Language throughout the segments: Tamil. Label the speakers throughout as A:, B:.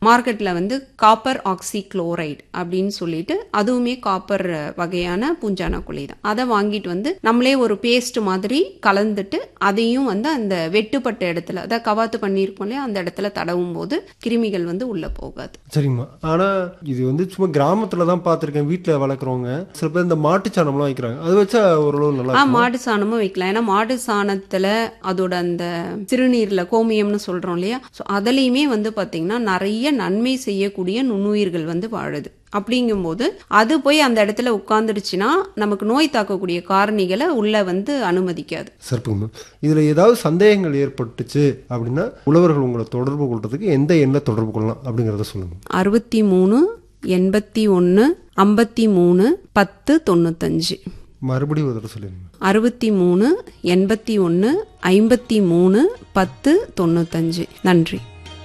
A: மார்க்கெட்ல வந்து காப்பர் ஆக்சி குளோரைடு அப்படின்னு சொல்லிட்டு அதுவுமே காப்பர் வகையான பூஞ்சான குழி தான் அதை வாங்கிட்டு வந்து நம்மளே ஒரு பேஸ்ட் மாதிரி கலந்துட்டு அதையும் வந்து அந்த வெட்டுப்பட்ட இடத்துல அதாவது கவாத்து பண்ணியிருக்கோம் இல்லையா அந்த இடத்துல தடவும் போது கிருமிகள் வந்து உள்ள போகாது
B: சரிம்மா ஆனா இது வந்து சும்மா கிராமத்துல தான் பார்த்திருக்கேன் வீட்ல வளர்க்குறவங்க சில பேர் இந்த மாட்டு சாணம்லாம் வைக்கிறாங்க அது வச்சா ஓரளவு நல்லா
A: ஆ
B: இருக்கும்
A: மாடு சாணமும் வைக்கலாம் ஏன்னா மாடு சாணத்துல அதோட அந்த சிறுநீர்ல கோமியம்னு சொல்றோம் இல்லையா ஸோ அதுலயுமே வந்து பாத்தீங்கன்னா நிறைய நன்மை செய்யக்கூடிய நுண்ணுயிர்கள் வந்து வாழுது அப்படிங்கும்போது அது போய் அந்த இடத்துல உட்கார்ந்துடுச்சுன்னா நமக்கு நோய் தாக்கக்கூடிய காரணிகளை உள்ள வந்து அனுமதிக்காது
B: சிறப்புங்க இதுல ஏதாவது சந்தேகங்கள் ஏற்பட்டுச்சு அப்படின்னா உழவர்கள் உங்களை தொடர்பு கொள்றதுக்கு எந்த எண்ணெய் தொடர்பு கொள்ளலாம் அப்படிங்கறத சொல்லுங்க
A: அறுபத்தி மூணு எண்பத்தி ஒன்று ஐம்பத்தி மூணு பத்து தொண்ணூத்தஞ்சு
B: மறுபடியும் ஒரு தடவை சொல்லிடுங்க
A: அறுபத்தி மூணு எண்பத்தி ஒன்று ஐம்பத்தி மூணு பத்து தொண்ணூத்தஞ்சு நன்றி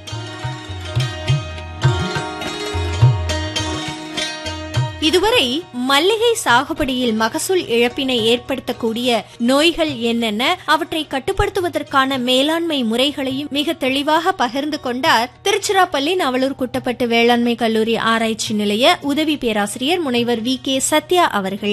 C: இதுவரை மல்லிகை சாகுபடியில் மகசூல் இழப்பினை ஏற்படுத்தக்கூடிய நோய்கள் என்னென்ன அவற்றை கட்டுப்படுத்துவதற்கான மேலாண்மை முறைகளையும் மிக தெளிவாக பகிர்ந்து கொண்டார் திருச்சிராப்பள்ளி நவலூர் குட்டப்பட்டு வேளாண்மை கல்லூரி ஆராய்ச்சி நிலைய உதவி பேராசிரியர் முனைவர் வி கே சத்யா அவர்கள்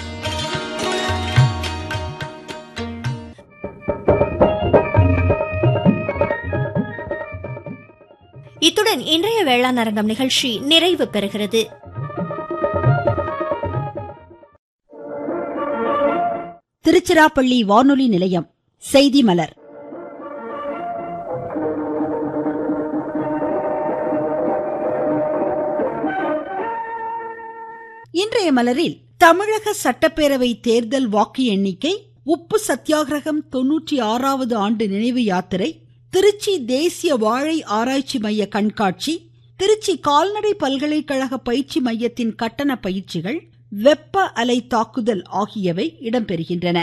C: இத்துடன் இன்றைய வேளாண் அரங்கம் நிகழ்ச்சி நிறைவு பெறுகிறது
D: திருச்சிராப்பள்ளி வானொலி நிலையம் செய்தி மலர் இன்றைய மலரில் தமிழக சட்டப்பேரவை தேர்தல் வாக்கு எண்ணிக்கை உப்பு சத்தியாகிரகம் தொன்னூற்றி ஆறாவது ஆண்டு நினைவு யாத்திரை திருச்சி தேசிய வாழை ஆராய்ச்சி மைய கண்காட்சி திருச்சி கால்நடை பல்கலைக்கழக பயிற்சி மையத்தின் கட்டண பயிற்சிகள் வெப்ப அலை தாக்குதல் ஆகியவை இடம்பெறுகின்றன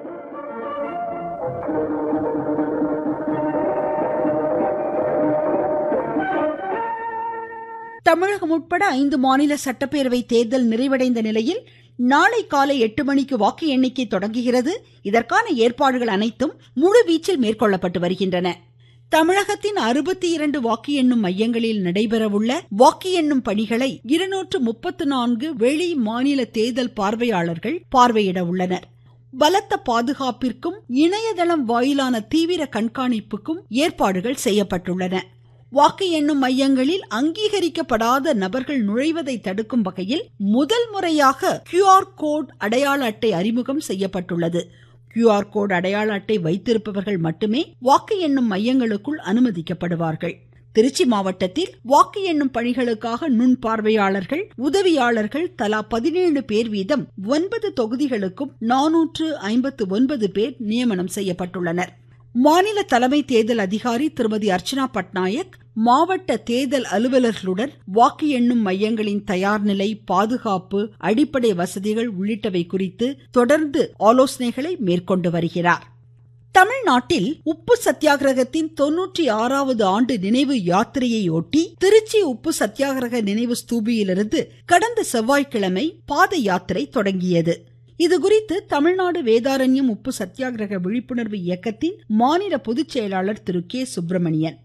D: தமிழகம் உட்பட ஐந்து மாநில சட்டப்பேரவை தேர்தல் நிறைவடைந்த நிலையில் நாளை காலை எட்டு மணிக்கு வாக்கு எண்ணிக்கை தொடங்குகிறது இதற்கான ஏற்பாடுகள் அனைத்தும் முழுவீச்சில் மேற்கொள்ளப்பட்டு வருகின்றன தமிழகத்தின் அறுபத்தி இரண்டு வாக்கு எண்ணும் மையங்களில் நடைபெறவுள்ள வாக்கு எண்ணும் பணிகளை இருநூற்று முப்பத்து நான்கு வெளி மாநில தேர்தல் பார்வையாளர்கள் பார்வையிட உள்ளனர் பலத்த பாதுகாப்பிற்கும் இணையதளம் வாயிலான தீவிர கண்காணிப்புக்கும் ஏற்பாடுகள் செய்யப்பட்டுள்ளன வாக்கு எண்ணும் மையங்களில் அங்கீகரிக்கப்படாத நபர்கள் நுழைவதை தடுக்கும் வகையில் முதல் முறையாக கியூஆர் கோட் அடையாள அட்டை அறிமுகம் செய்யப்பட்டுள்ளது கியூஆர் கோட் அடையாள அட்டை வைத்திருப்பவர்கள் மட்டுமே வாக்கு எண்ணும் மையங்களுக்குள் அனுமதிக்கப்படுவார்கள் திருச்சி மாவட்டத்தில் வாக்கு எண்ணும் பணிகளுக்காக நுண் பார்வையாளர்கள் உதவியாளர்கள் தலா பதினேழு பேர் வீதம் ஒன்பது தொகுதிகளுக்கும் நானூற்று ஐம்பத்து ஒன்பது பேர் நியமனம் செய்யப்பட்டுள்ளனர் மாநில தலைமை தேர்தல் அதிகாரி திருமதி அர்ச்சனா பட்நாயக் மாவட்ட தேர்தல் அலுவலர்களுடன் வாக்கு எண்ணும் மையங்களின் தயார் நிலை பாதுகாப்பு அடிப்படை வசதிகள் உள்ளிட்டவை குறித்து தொடர்ந்து ஆலோசனைகளை மேற்கொண்டு வருகிறார் தமிழ்நாட்டில் உப்பு சத்தியாகிரகத்தின் தொன்னூற்றி ஆறாவது ஆண்டு நினைவு யாத்திரையை ஒட்டி திருச்சி உப்பு சத்தியாகிரக நினைவு ஸ்தூபியிலிருந்து கடந்த செவ்வாய்க்கிழமை பாத யாத்திரை தொடங்கியது இதுகுறித்து தமிழ்நாடு வேதாரண்யம் உப்பு சத்தியாகிரக விழிப்புணர்வு இயக்கத்தின் மாநில பொதுச் செயலாளர் திரு கே சுப்பிரமணியன்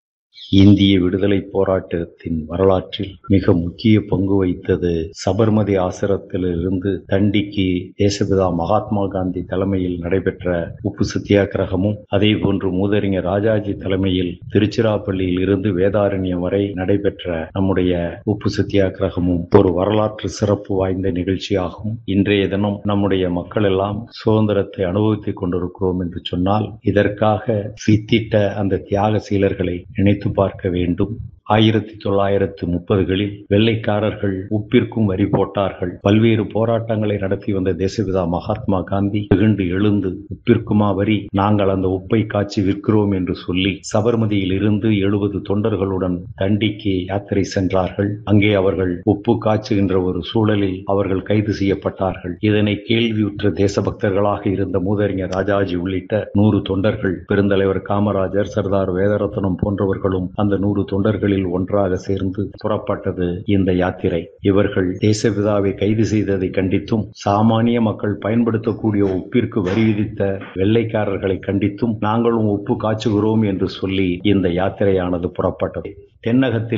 E: இந்திய விடுதலை போராட்டத்தின் வரலாற்றில் மிக முக்கிய பங்கு வகித்தது சபர்மதி ஆசிரத்திலிருந்து தண்டிக்கு தேசபிதா மகாத்மா காந்தி தலைமையில் நடைபெற்ற உப்பு சத்தியாகிரகமும் அதே போன்று மூதறிஞர் ராஜாஜி தலைமையில் திருச்சிராப்பள்ளியில் இருந்து வேதாரண்யம் வரை நடைபெற்ற நம்முடைய உப்பு சத்தியாகிரகமும் ஒரு வரலாற்று சிறப்பு வாய்ந்த நிகழ்ச்சியாகும் இன்றைய தினம் நம்முடைய மக்கள் எல்லாம் சுதந்திரத்தை அனுபவித்துக் கொண்டிருக்கிறோம் என்று சொன்னால் இதற்காக சித்திட்ட அந்த தியாக சீலர்களை நினைத்து பார்க்க வேண்டும் ஆயிரத்தி தொள்ளாயிரத்து முப்பதுகளில் வெள்ளைக்காரர்கள் உப்பிற்கும் வரி போட்டார்கள் பல்வேறு போராட்டங்களை நடத்தி வந்த தேசபிதா மகாத்மா காந்தி வெகுண்டு எழுந்து உப்பிற்குமா வரி நாங்கள் அந்த உப்பை காய்ச்சி விற்கிறோம் என்று சொல்லி சபர்மதியில் இருந்து எழுபது தொண்டர்களுடன் தண்டிக்கு யாத்திரை சென்றார்கள் அங்கே அவர்கள் உப்பு காய்ச்சுகின்ற ஒரு சூழலில் அவர்கள் கைது செய்யப்பட்டார்கள் இதனை கேள்வியுற்ற தேசபக்தர்களாக இருந்த மூதறிஞர் ராஜாஜி உள்ளிட்ட நூறு தொண்டர்கள் பெருந்தலைவர் காமராஜர் சர்தார் வேதரத்னம் போன்றவர்களும் அந்த நூறு தொண்டர்களில் ஒன்றாக சேர்ந்து புறப்பட்டது இந்த யாத்திரை இவர்கள் தேசபிதாவை கைது செய்ததை கண்டித்தும் சாமானிய மக்கள் பயன்படுத்தக்கூடிய உப்பிற்கு வரி விதித்த வெள்ளைக்காரர்களை கண்டித்தும் நாங்களும் உப்பு காய்ச்சுகிறோம் என்று சொல்லி இந்த யாத்திரையானது புறப்பட்டது தென்னகத்தில்